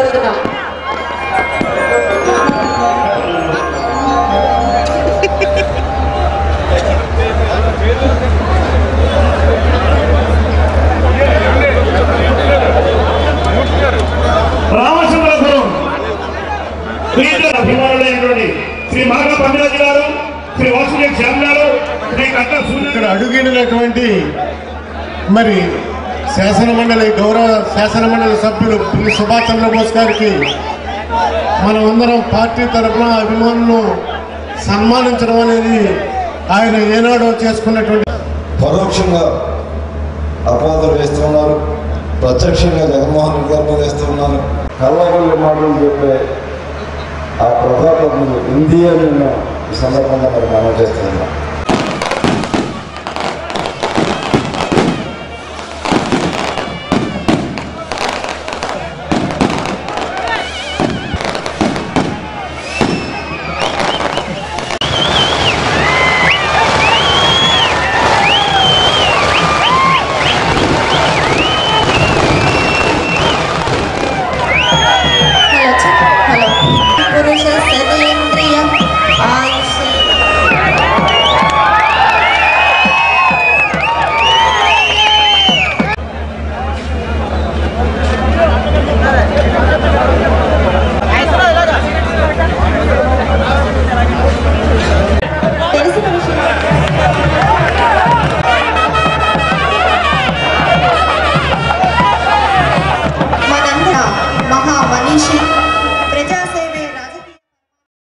కోరుతున్నాం రామచంద్రపురం ప్రీత అభిమానులైనటువంటి శ్రీ మాఘ పండిరాజు గారు శ్రీ వాసుదేవ్ శ్యామ్ గారు శ్రీ కట్ట సూర్య ఇక్కడ అడుగినటువంటి మరి శాసనమండలి గౌరవ శాసనమండలి సభ్యులు పిల్లి సుభాష్ చంద్రబోస్ గారికి మనం అందరం పార్టీ తరఫున అభిమానులు సన్మానించడం అనేది ఆయన ఏనాడో చేసుకున్నటువంటి పరోక్షంగా అపవాదులు వేస్తున్నారు ప్రత్యక్షంగా జగన్మోహన్ రెడ్డి గారి మీద వేస్తున్నారు కళ్ళగొల్లి మాటలు చెప్పే ఆ ప్రభావం ఉంది అని నేను ఈ సందర్భంగా మరి మనం చేస్తున్నాం